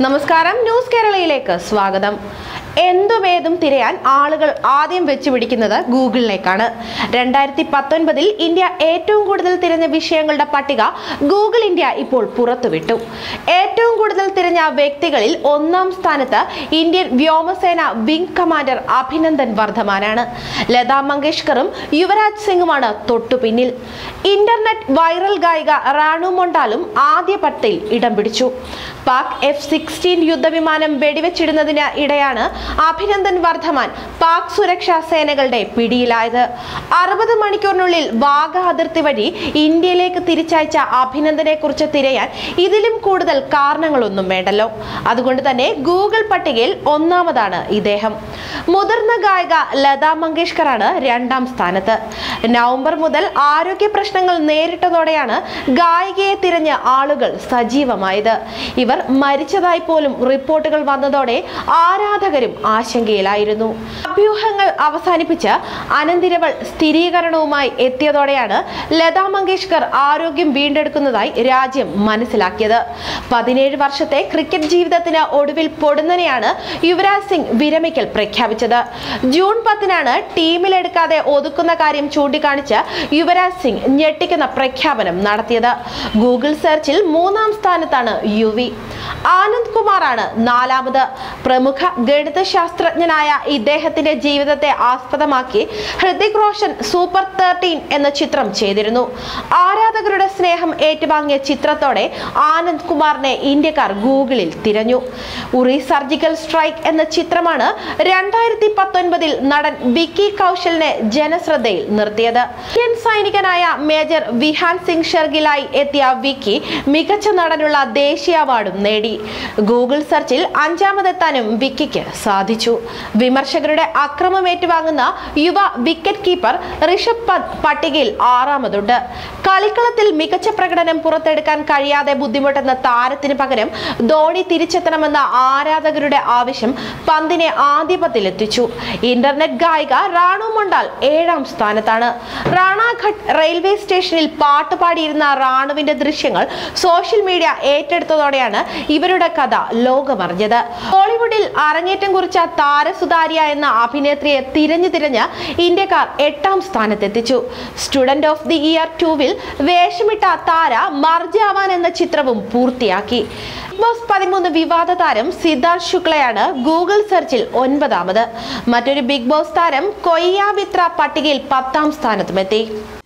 നമസ്കാരം ന്യൂസ് കേരളയിലേക്ക് സ്വാഗതം എന്തുമേതും തിരയാൻ ആളുകൾ ആദ്യം വെച്ചുപിടിക്കുന്നത് ഗൂഗിളിലേക്കാണ് രണ്ടായിരത്തി പത്തൊൻപതിൽ ഇന്ത്യ ഏറ്റവും കൂടുതൽ തിരഞ്ഞ വിഷയങ്ങളുടെ പട്ടിക ഗൂഗിൾ ഇന്ത്യ ഇപ്പോൾ പുറത്തുവിട്ടു ഏറ്റവും കൂടുതൽ തിരഞ്ഞ വ്യക്തികളിൽ ഒന്നാം സ്ഥാനത്ത് ഇന്ത്യൻ വ്യോമസേന വിംഗ് കമാൻഡർ അഭിനന്ദൻ വർദ്ധമാനാണ് ലതാ മങ്കേഷ്കറും യുവരാജ് സിംഗുമാണ് തൊട്ടു പിന്നിൽ ഇന്റർനെറ്റ് വൈറൽ ഗായിക റാണു മൊണ്ടാലും ആദ്യ പത്തിൽ ഇടം പിടിച്ചു പാക് എഫ് സിക്സ്റ്റീൻ യുദ്ധവിമാനം വെടിവെച്ചിടുന്നതിന് ഇടെയാണ് അഭിനന്ദൻ വർദ്ധമാൻ പാക് സുരക്ഷാ സേനകളുടെ പിടിയിലായത് അറുപത് മണിക്കൂറിനുള്ളിൽ വാഗ അതിർത്തി വഴി ഇന്ത്യയിലേക്ക് തിരിച്ചയച്ച അഭിനന്ദനെ കുറിച്ച് തിരയാൻ ഇതിലും കൂടുതൽ കാരണങ്ങളൊന്നും വേണ്ടല്ലോ അതുകൊണ്ട് തന്നെ ഗൂഗിൾ പട്ടികയിൽ ഒന്നാമതാണ് ഇദ്ദേഹം മുതിർന്ന ഗായിക ലതാ മങ്കേഷ്കറാണ് രണ്ടാം സ്ഥാനത്ത് നവംബർ മുതൽ ആരോഗ്യ പ്രശ്നങ്ങൾ നേരിട്ടതോടെയാണ് ഗായികയെ തിരഞ്ഞ് ആളുകൾ സജീവമായത് ഇവർ മരിച്ചതായി പോലും റിപ്പോർട്ടുകൾ വന്നതോടെ ആരാധകരും ആശങ്കയിലായിരുന്നു അഭ്യൂഹങ്ങൾ അവസാനിപ്പിച്ച് അനന്തിരവൾ സ്ഥിരീകരണവുമായി എത്തിയതോടെയാണ് ലതാ മങ്കേഷ്കർ ആരോഗ്യം വീണ്ടെടുക്കുന്നതായി രാജ്യം മനസ്സിലാക്കിയത് പതിനേഴ് വർഷത്തെ ക്രിക്കറ്റ് ജീവിതത്തിന് ഒടുവിൽ പൊടുന്നനെയാണ് യുവരാജ് സിംഗ് വിരമിക്കൽ പ്രഖ്യാപിച്ചത് ജൂൺ പത്തിനാണ് ടീമിലെടുക്കാതെ ഒതുക്കുന്ന കാര്യം ചൂണ്ടിക്കാണിച്ച് യുവരാജ് സിംഗ് ഞെട്ടിക്കുന്ന പ്രഖ്യാപനം നടത്തിയത് ഗൂഗിൾ സെർച്ചിൽ മൂന്നാം സ്ഥാനത്താണ് യുവി ആനന്ദ് കുമാറാണ് നാലാമത് പ്രമുഖ ഗണിത ശാസ്ത്രജ്ഞനായ ഇദ്ദേഹത്തിന്റെ ജീവിതത്തെ ആസ്പദമാക്കി ഹൃതിക് റോഷൻ സൂപ്പർ തേർട്ടീൻ എന്ന ചിത്രം ചെയ്തിരുന്നു ആരാധകരുടെ സ്നേഹം ഏറ്റുവാങ്ങിയ ചിത്രത്തോടെ ആനന്ദ് കുമാറിനെ ഇന്ത്യക്കാർ ഗൂഗിളിൽ തിരഞ്ഞു ഉറി സർജിക്കൽ സ്ട്രൈക്ക് എന്ന ചിത്രമാണ് രണ്ടായിരത്തി പത്തൊൻപതിൽ നടൻ വിക്കി കൗശലിനെ ജനശ്രദ്ധയിൽ നിർത്തിയത് ഇന്ത്യൻ സൈനികനായ മേജർ വിഹാൻ സിംഗ് ഷെർഗിലായി എത്തിയ വിക്കി മികച്ച നടനുള്ള ദേശീയ അവാർഡും നേടി ഗൂഗിൾ സെർച്ചിൽ അഞ്ചാമതെത്താനും വിക്കിക്ക് സാധിച്ചു വിമർശകരുടെ അക്രമം ഏറ്റുവാങ്ങുന്ന യുവ വിക്കറ്റ് കീപ്പർ ഋഷഭ് പന്ത് പട്ടികയിൽ ആറാമതുണ്ട് കളിക്കളത്തിൽ മികച്ച പ്രകടനം പുറത്തെടുക്കാൻ കഴിയാതെ ബുദ്ധിമുട്ടുന്ന താരത്തിന് പകരം ധോണി തിരിച്ചെത്തണമെന്ന ആരാധകരുടെ ആവശ്യം പന്തിനെ ആദ്യ പത്തിലെത്തിച്ചു ഇന്റർനെറ്റ് ഗായിക റാണു മൊണ്ടാൽ ഏഴാം സ്ഥാനത്താണ് റാണാഘട്ട് റെയിൽവേ സ്റ്റേഷനിൽ പാട്ട് പാടിയിരുന്ന റാണുവിന്റെ ദൃശ്യങ്ങൾ സോഷ്യൽ മീഡിയ ഏറ്റെടുത്തതോടെയാണ് ഇവരുടെ കഥ ലോകമറിഞ്ഞത് ബോളിവുഡിൽ അരങ്ങേറ്റം കുറിച്ച താരസുതാര്യ എന്ന അഭിനേത്രിയെ തിരഞ്ഞു തിരഞ്ഞ് ഇന്ത്യക്കാർ എട്ടാം സ്ഥാനത്തെത്തിച്ചു സ്റ്റുഡന്റ് ഓഫ് ദി ഇയർ ടൂവിൽ വേഷമിട്ട താര മർജാവാൻ എന്ന ചിത്രവും പൂർത്തിയാക്കി ബിഗ് ബോസ് പതിമൂന്ന് വിവാദ താരം സിദ്ധാർത്ഥ് ശുക്ലയാണ് ഗൂഗിൾ സെർച്ചിൽ ഒൻപതാമത് മറ്റൊരു ബിഗ് ബോസ് താരം കൊയ്യാബിത്ര പട്ടികയിൽ പത്താം സ്ഥാനത്തുമെത്തി